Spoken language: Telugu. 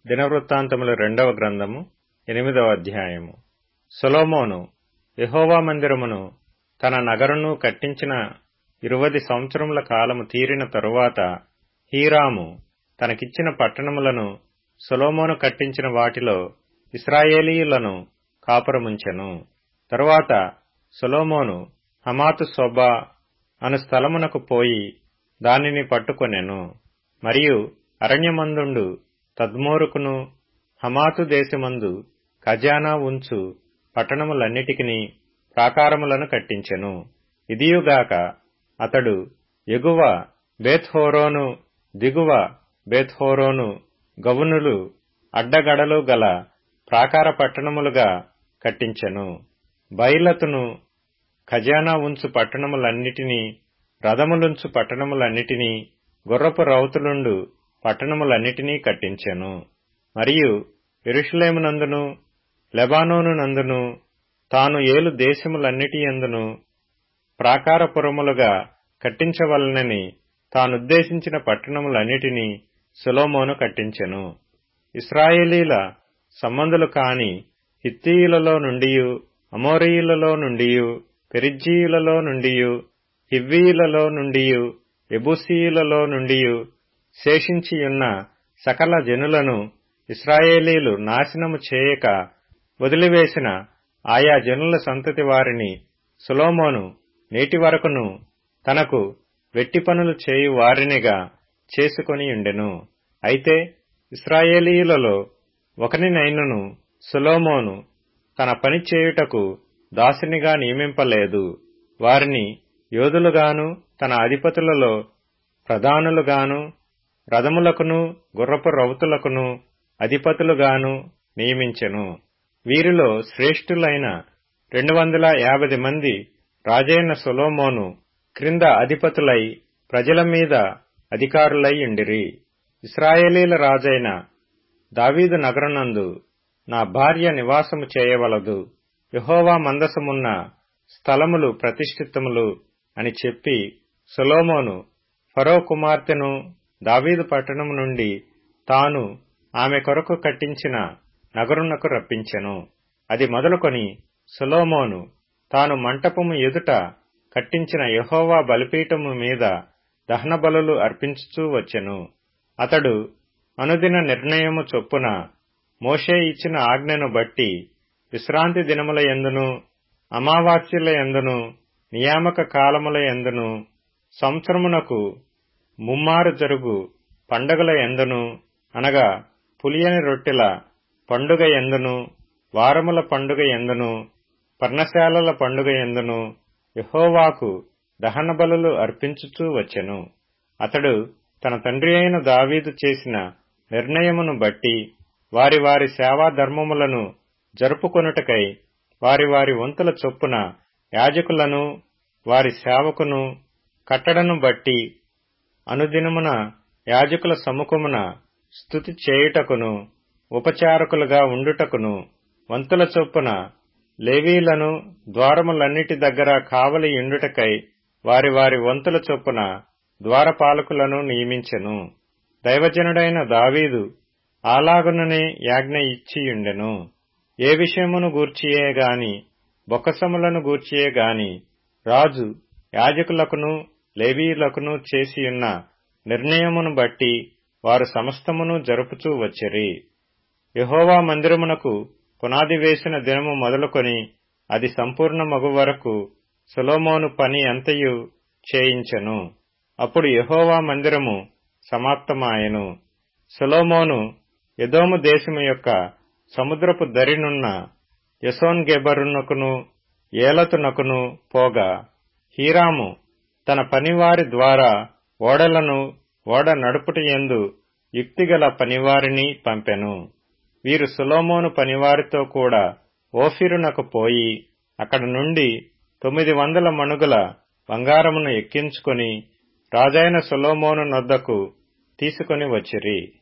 దినవృత్తాంతముల రెండవ గ్రంథము ఎనిమిదవ అధ్యాయము సొలొమోను యెహోవా మందిరమును తన నగరును కట్టించిన ఇరువది సంవత్సరముల కాలము తీరిన తరువాత హీరాము తనకిచ్చిన పట్టణములను సొలొమోను కట్టించిన వాటిలో ఇస్రాయేలీయులను కాపురముంచెను తరువాత సొలొమోను హమాతు సొబా అను స్థలమునకు పోయి దానిని పట్టుకొనెను మరియు అరణ్యమందుండు తద్మోరుకును హమాతు దేశమందు ఖజానా ఉంచు పట్టణములన్నిటికిని ప్రాకారములను కట్టించెను ఇదియుగాక అతడు ఎగువ బేత్హోరోను దిగువ బేత్హోరోను గవునులు అడ్డగడలు గల ప్రాకార పట్టణములుగా కట్టించెను బైలతును ఖజానా ఉంచు పట్టణములన్నిటినీ రథములుంచు పట్టణములన్నిటినీ గుర్రపు రౌతులుండు పట్టణములన్నిటినీ కట్టించెను మరియు ఎరుషులేమునందును లెబానోనునందును తాను ఏలు దేశములన్నిటియందును ప్రాకారపురములుగా కట్టించవలనని తానుద్దేశించిన పట్టణములన్నిటినీ సులోమోను కట్టించెను ఇస్రాయేలీల సంబంధులు కాని హిత్తీయులలో నుండియు అమోరీయులలో నుండియు పెరిజ్జీయులలో నుండియు హివ్వీయులలో నుండియు ఎబుసీయులలో నుండియు శేషించియున్న సకల జనులను ఇస్రాయేలీలు నాశనము చేయక వదిలివేసిన ఆయా జనుల సంతతి వారిని సులోమోను నేటి వరకును తనకు వెట్టి పనులు చేయు వారినిగా చేసుకొని ఉండెను అయితే ఇస్రాయేలీయులలో ఒకనినైనను సులోమోను తన పని చేయుటకు దాసునిగా నియమింపలేదు వారిని యోధులుగాను తన అధిపతులలో ప్రధానులుగాను రథములకును గుర్రపు రౌతులకును అధిపతులుగాను నియమించెను వీరిలో శ్రేష్ఠులైన రెండు వందల యాభై మంది రాజైన సొలోమోను క్రింద అధిపతులై ప్రజల మీద అధికారులై ఉండిరి ఇస్రాయేలీల రాజైన దావీదు నగరనందు నా భార్య నివాసము చేయవలదు యహోవా మందసమున్న స్థలములు ప్రతిష్ఠితములు అని చెప్పి సొలోమోను ఫరో కుమార్తెను దావీదు పట్టణము నుండి తాను ఆమె కొరకు కట్టించిన నగరునకు రప్పించెను అది మొదలుకొని సొలోమోను తాను మంటపము ఎదుట కట్టించిన యహోవా బలిపీఠము మీద దహన బలులు అర్పించుచూ వచ్చెను అతడు అనుదిన నిర్ణయము చొప్పున మోషే ఇచ్చిన ఆజ్ఞను బట్టి విశ్రాంతి దినముల ఎందును అమావాస్యుల ఎందును నియామక కాలముల ఎందును సంవత్సరమునకు ముమ్మారు జరుగు పండగల ఎందును అనగా పులియని రొట్టెల పండుగ ఎందును వారముల పండుగ ఎందును పర్ణశాలల పండుగ ఎందును యహోవాకు దహన బలులు అర్పించుచూ వచ్చెను అతడు తన తండ్రి అయిన దావీదు చేసిన నిర్ణయమును బట్టి వారి వారి సేవా ధర్మములను జరుపుకొనుటకై వారి వారి వంతుల చొప్పున యాజకులను వారి సేవకును కట్టడను బట్టి అనుదినమున యాజకుల సముఖమున స్థుతి చేయుటకును ఉపచారకులుగా ఉండుటకును వంతుల చొప్పున లేవీలను ద్వారములన్నిటి దగ్గర కావలి ఇండుటకై వారి వారి వంతుల చొప్పున ద్వారపాలకులను నియమించెను దైవజనుడైన దావీదు అలాగుననే యాజ్ఞ ఇచ్చియుండెను ఏ విషయమును గూర్చియే గాని బొక్కసములను గూర్చియే గాని రాజు యాజకులకును లేవీయులకును చేసియున్న నిర్ణయమును బట్టి వారు సమస్తమును జరుపుచూ వచ్చిరి యహోవా మందిరమునకు పునాది వేసిన దినము మొదలుకొని అది సంపూర్ణ మగు వరకు సులోమోను పని అంతయు చేయించెను అప్పుడు యహోవా మందిరము సమాప్తమాయెను సులోమోను ఎదోము దేశము యొక్క సముద్రపు దరినున్న యసోన్ గెబరునకును ఏలతునకును పోగా హీరాము తన పనివారి ద్వారా ఓడలను ఓడ నడుపుట ఎందు యుక్తిగల పనివారిని పంపెను వీరు సులోమోను పనివారితో కూడా ఓఫిరునకు పోయి అక్కడ నుండి తొమ్మిది వందల మణుగుల బంగారమును ఎక్కించుకొని రాజైన సులోమోను నొద్దకు తీసుకొని వచ్చిరి